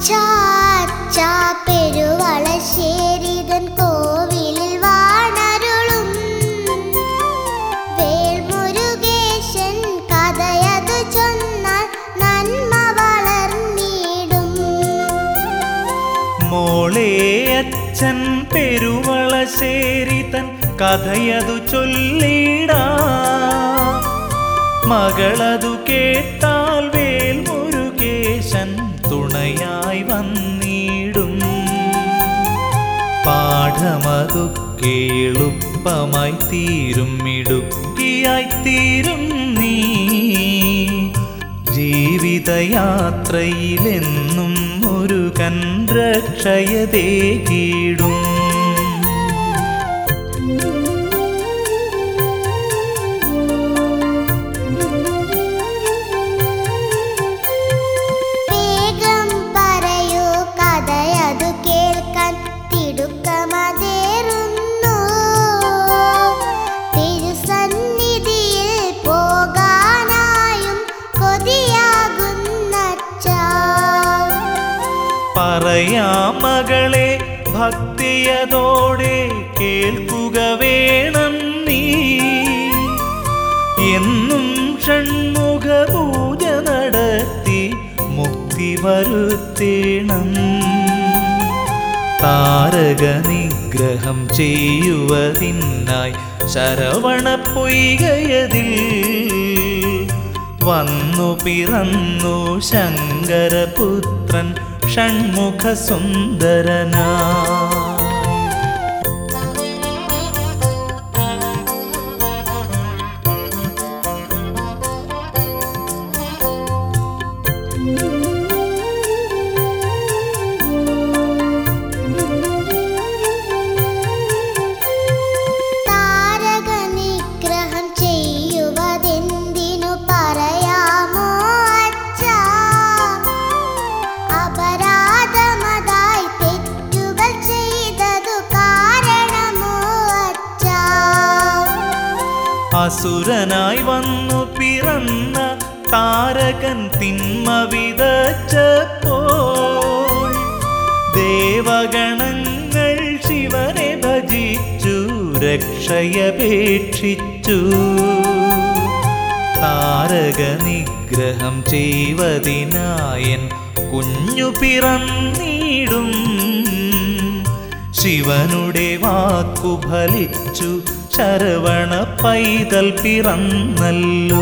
അച്ഛാ അച്ഛാ പെരുവളശ്ശേരിതൻ കോവിലിൽ വാണരുളും വേൽമുരുകേശൻ കഥയതു ചൊന്നാൽ നന്മ വളർന്നിടും മോളെ അച്ഛൻ പെരുവളശ്ശേരി തൻ കഥയതു ചൊല്ലിടാ മകളതു കേട്ടാൽ വേൽ മുരുകേശൻ തുണയായി വന്നിടും പാഠമതൊക്കെ എളുപ്പമായി തീരും മിടുക്കിയായി തീരും നീ ജീവിതയാത്രയിലെന്നും ഒരു കൻരക്ഷയതേ കീടും വേഗം പറയൂ കഥയതു കേൾക്കാൻ തിടുക്കമതേറുന്നു തിരുസന്നിധിയിൽ പോകാനായും കൊതിയാകുന്നച്ചാ പറയാം മകളെ ഭക്തിയതോടെ കേൾക്കുക വേണം നീ എന്നും ഷൺമുഖ പൂജ നടത്തി മുക്തി വരുത്തേണം താരക നിഗ്രഹം ചെയ്യുവതിനായി ശരവണ പൊയ്കയതിൽ വന്നു പിറന്നു ശങ്കരപുത്രൻ ഷൺമുഖ സുന്ദരനാ താരക നിഗ്രഹം ചെയ്യുവതെന്തിനു പറയാമോ അച്ഛാ അപരാധമതായി തെറ്റുകൾ ചെയ്തതു കാരണമോ അച്ഛാ അസുരനായി വന്നു പിറന്ന താരകൻ തിന്മ വിതച്ചപ്പോൾ ദേവഗണങ്ങൾ ശിവനെ ഭജിച്ചു രക്ഷയപേക്ഷിച്ചു താരക നിഗ്രഹം ചെയ്വതിനായൻ കുഞ്ഞു പിറന്നീടും ശിവനുടെ വാക്കു ഫലിച്ചു ശരവണ പൈതൽ പിറന്നല്ലോ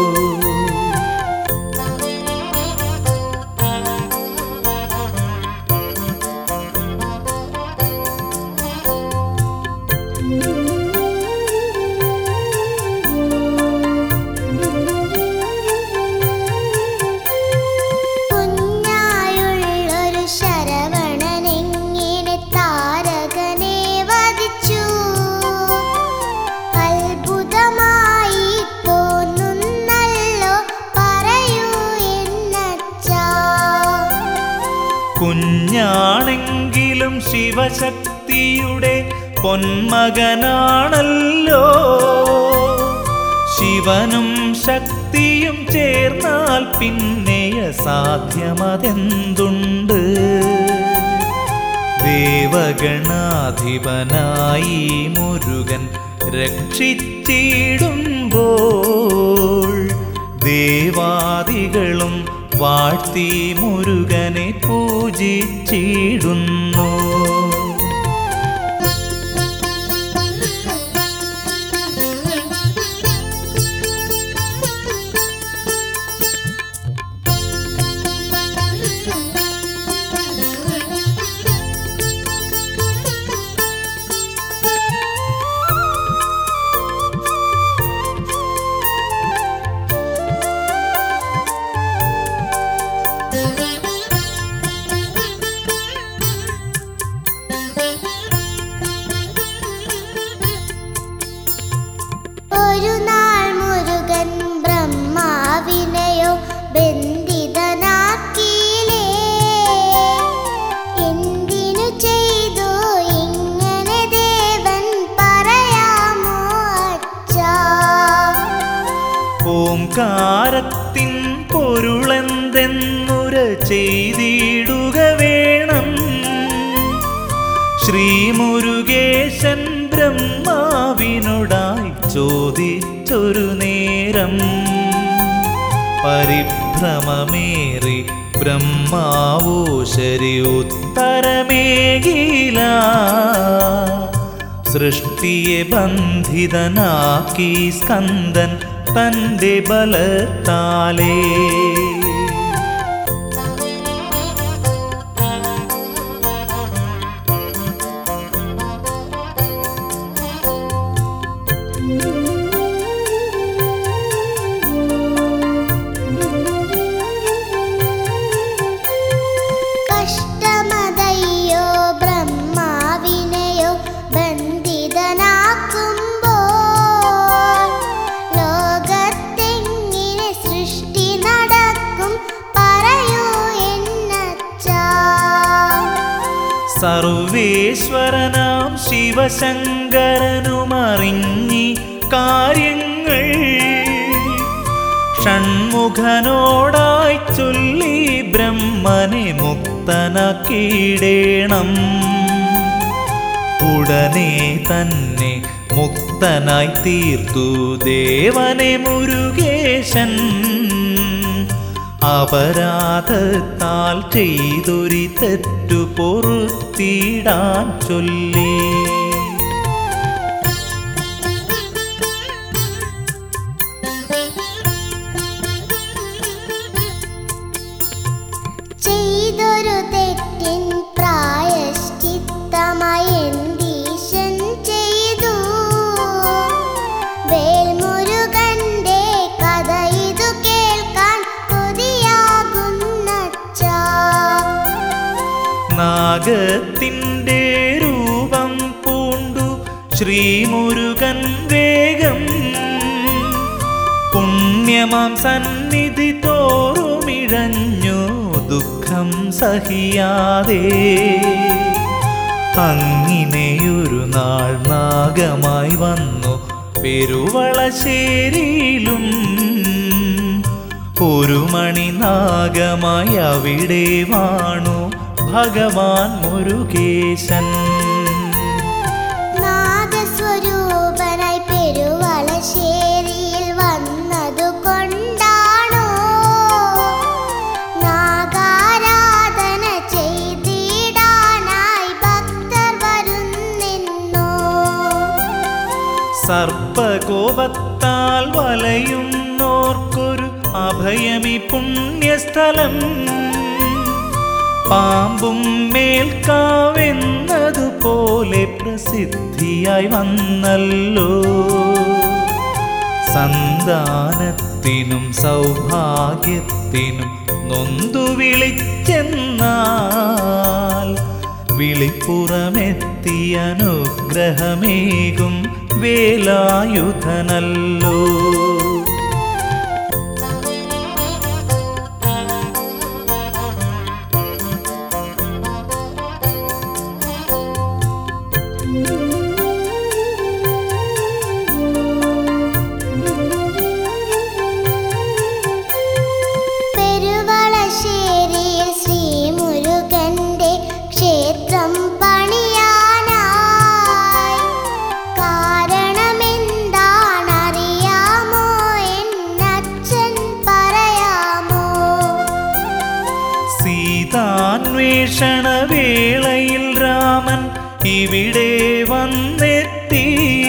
കുഞ്ഞായുള്ളൊരു ശരവണനെങ്ങിനെ താരകനെ വധിച്ചു അത്ഭുതമായി തോന്നുന്നല്ലോ പറയൂ എന്നച്ചാ കുഞ്ഞാണെങ്കിലും ശിവശക്തിയുടെ പൊന്മകനാണല്ലോ ശിവനും ശക്തിയും ചേർന്നാൽ പിന്നെ സാധ്യമതെന്തുണ്ട് ദേവഗണാധിപനായി മുരുകൻ രക്ഷിച്ചിടുമ്പോൾ ദേവാദികളും വാഴ്ത്തി മുരുകനെ പൂജിച്ചിടുന്നു ധിക്കാരത്തിൻ പൊരുളെന്തെന്നുര ചെയ്തിടുക വേണം ശ്രീമുരുകേശൻ ബ്രഹ്മാവിനോടായി ചോദിച്ചൊരു നേരം പരിഭ്രമമേറി ബ്രഹ്മാവോ ശരി ഉത്തരമേകില സൃഷ്ടിയെ ബന്ധിതനാക്കി സ്കന്ദൻ തൻ്റെ ബലത്താലേ കഷ്ടമതയ്യോ ബ്രഹ്മാവിനെയോ ബന്ധിതനാക്കുമ്പോൾ ലോകത്തെങ്ങിനെ സൃഷ്ടി നടക്കും പറയൂ എന്നച്ചാ സർവേശ്വരനാം ശിവശങ്കരനുമറിഞ്ഞി കാര്യങ്ങൾ ഷൺമുഖനോടായി ചൊല്ലി ബ്രഹ്മനെ മുക്തനാക്കിയിടേണം ഉടനെ തന്നെ മുക്തനായി തീർത്തു ദേവനെ മുരുകേശൻ അപരാധത്താൽ ചെയ്തൊരു തെറ്റു പൊറുത്തിടാൻ ചൊല്ലി ചെയ്തൊരു തെറ്റിൻ പ്രായശ്ചിത്തമായി എന്തീശൻ ചെയ്തു വേൽമുരുകന്റെ കഥ ഇതു കേൾക്കാൻ കൊതിയാകുന്നച്ചാ നാഗത്തിൻ്റെ രൂപം പൂണ്ടു ശ്രീമുരുകൻ വേഗം പുണ്യമാം സന്നിധി തോറുമിഴഞ്ഞു ദുഃഖം സഹിയാതെ അങ്ങിനെയൊരു നാൾ നാഗമായി വന്നു പെരുവളശ്ശേരിയിലും ഒരു മണി നാഗമായി അവിടെ വാണു ഭഗവാൻ മുരുകേശൻ നാഗസ്വരൂപനായി പെരുവളശ്ശേരിയിൽ വന്നതു കൊണ്ടാണോ നാഗാരാധന ചെയ്തിടാനായി ഭക്തർ വരുന്നെന്നോ സർപ്പകോപത്താൽ വലയുന്നോർക്കൊരു അഭയമി പുണ്യസ്ഥലം പാമ്പും മേൽക്കാവെന്നതുപോലെ പ്രസിദ്ധിയായി വന്നല്ലോ സന്താനത്തിനും സൗഭാഗ്യത്തിനും നൊന്തു വിളിച്ചെന്നാൽ വിളിപ്പുറമെത്തി അനുഗ്രഹമേകും വേലായുധനല്ലോ പെരുവളശ്ശേരിയിൽ ശ്രീമുരുകന്റെ ക്ഷേത്രം പണിയാനായി കാരണമെന്താണറിയാമോ എന്നച്ഛൻ പറയാമോ സീതാന്വേഷണ വേളയിൽ രാമൻ ഇവിടെ വന്നെത്തി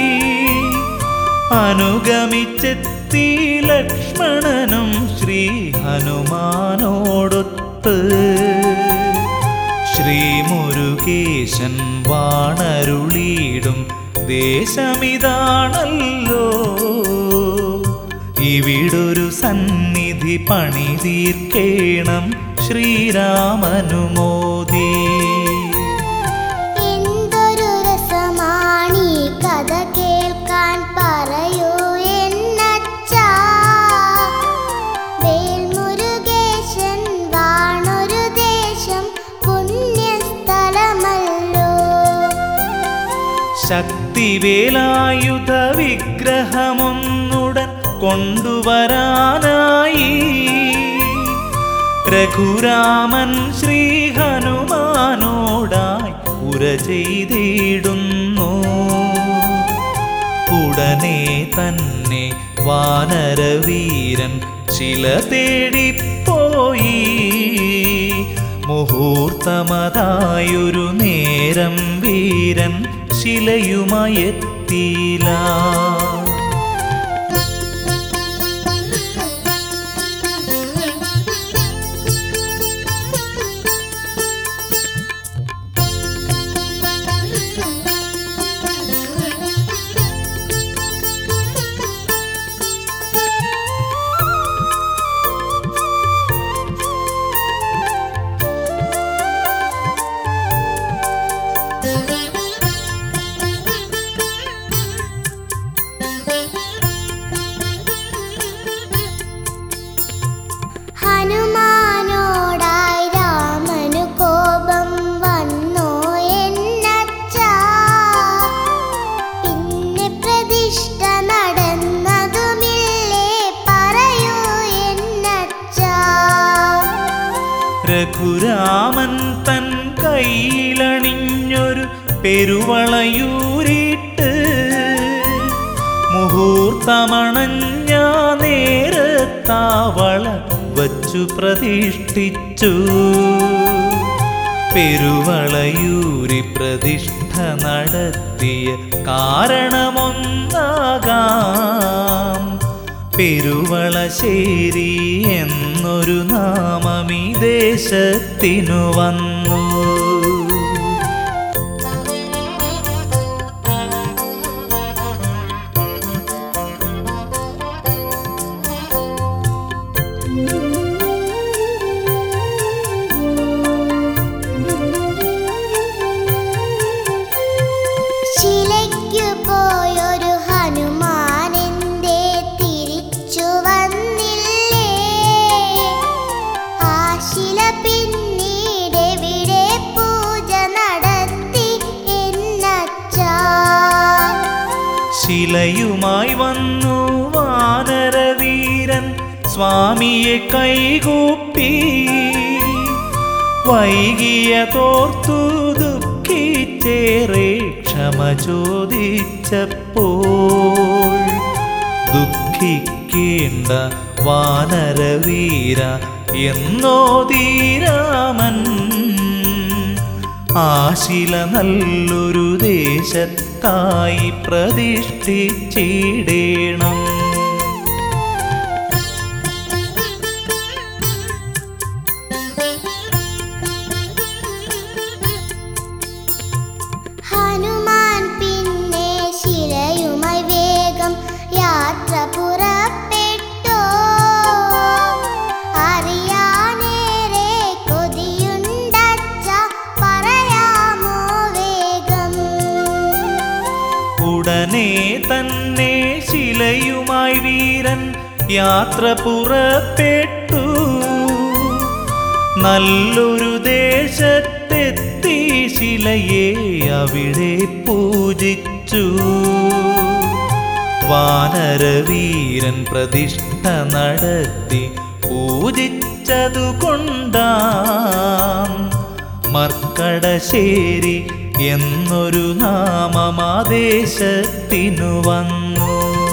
അനുഗമിച്ചെത്തി ലക്ഷ്മണനും ശ്രീ ഹനുമാനോടൊത്ത് ശ്രീമുരുകേശൻ വാണരുളിയിടും ദേശമിതാണല്ലോ ഇവിടൊരു സന്നിധി പണി തീർക്കേണം ശ്രീരാമനുമോദി എന്തൊരു രസമാണീ കഥ കേൾക്കാൻ പറയൂ എന്നച്ഛാ വേൽമുരുകേശൻ വാണൊരു ദേശം പുണ്യസ്ഥലമല്ലോ ശക്തിവേലായുധ വിഗ്രഹമൊന്നുടൻ കൊണ്ടുവരാനായി രഘുരാമൻ ശ്രീ ഹനുമാനോടായി ഉര ചെയ്തിടുന്നു ഉടനെ തന്നെ വാനരവീരൻ ശില തേടിപ്പോയി മുഹൂർത്തമതായൊരു നേരം വീരൻ ശിലയുമായി എത്തിയില്ല ഹനുമാനോടായി രാമനു കോപം വന്നു എന്നച്ചാ പിന്നെ പ്രതിഷ്ഠ നടന്നതുമില്ലേ പറയൂ എന്നച്ചാ രഘുരാമൻ തൻ കയ്യിലണിഞ്ഞൊരു പെരുവളയൂരിട്ട് മുഹൂർത്തമണഞ്ഞ നേരത്താവള വച്ചു പ്രതിഷ്ഠിച്ചു പെരുവളയൂരി പ്രതിഷ്ഠ നടത്തിയ കാരണമൊന്നാകാം പെരുവളശ്ശേരി എന്നൊരു നാമം ഈ ദേശത്തിനു വന്നു ശിലയ്ക്കു പോയൊരു ഹനുമാനെന്തേ തിരിച്ചു വന്നില്ലേ ആ ശില പിന്നീടെവിടെ പൂജ നടത്തി എന്നച്ചാ ശിലയുമായി വന്നു വാനരവീരൻ സ്വാമിയെ കൈകൂപ്പി വൈകിയ തോർത്തു ദുഃഖിച്ചേറെ ക്ഷമ ചോദിച്ചപ്പോൾ ദുഃഖിക്കേണ്ട വാനരവീര എന്നോതീരാമൻ ആശില നല്ലൊരു ദേശത്തായി പ്രതിഷ്ഠിച്ചിടേണം ഹനുമാൻ പിന്നെ ശിലയുമായി വേഗം യാത്ര പുറപ്പെട്ടു അറിയാനേറെ കൊതിയുണ്ടച്ച പറയാമോ വേഗം ഉടനെ തന്നെ ശിലയുമായി വീരൻ യാത്ര പുറപ്പെട്ടു നല്ലൊരു ദേശത്തെത്തി ശിലയെ അവിടെ പൂജിച്ചു വാനരവീരൻ പ്രതിഷ്ഠ നടത്തി പൂജിച്ചതുകൊണ്ടാം മർക്കടശ്ശേരി എന്നൊരു നാമമാദേശത്തിനു വന്നു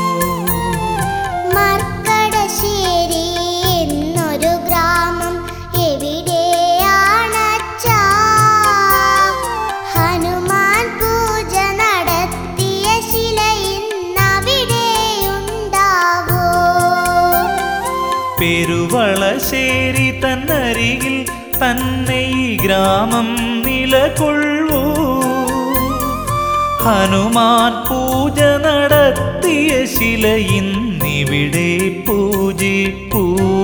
മർക്കടശ്ശേരി എന്നൊരു ഗ്രാമം എവിടെയാണച്ചാ ഹനുമാൻ പൂജ നടത്തിയ ശില ഇന്നവിടെയുണ്ടാവോ പെരുവളശ്ശേരി തന്നരികിൽ തന്നെ ഈ ഗ്രാമം നിലകൊള്ളൂ ഹനുമാൻ പൂജ നടത്തിയ ശില ഇന്നിവിടെ പൂജിപ്പൂ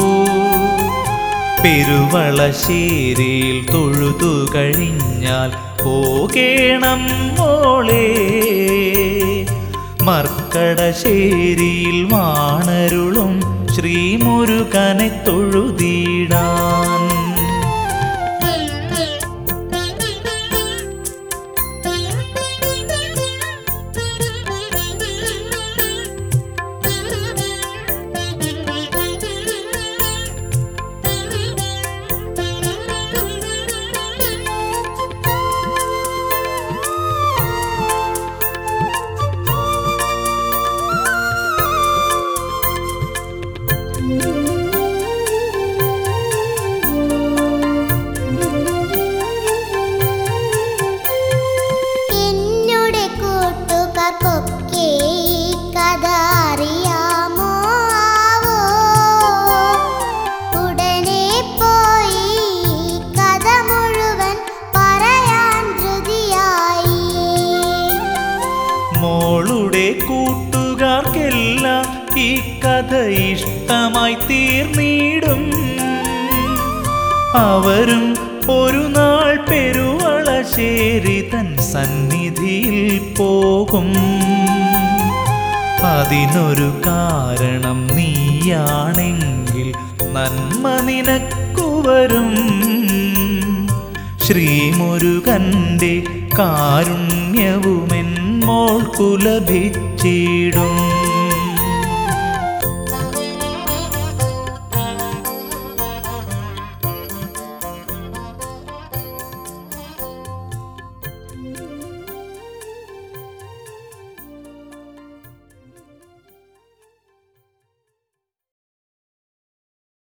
പെരുവളശ്ശേരിയിൽ തൊഴുതു കഴിഞ്ഞാൽ പോകേണം മോളെ മർക്കടശ്ശേരിയിൽ വാണരുളും ശ്രീമുരുകനെ തൊഴുതിടാൻ കഥ ഇഷ്ടമായി തീർന്നിടും അവരും ഒരു നാൾ പെരുവളശ്ശേരി തൻ സന്നിധിയിൽ പോകും അതിനൊരു കാരണം നീയാണെങ്കിൽ നന്മ നിനക്കു വരും ശ്രീമുരുകന്റെ കാരുണ്യവുമെന്മോൾക്കു ലഭിച്ചിടും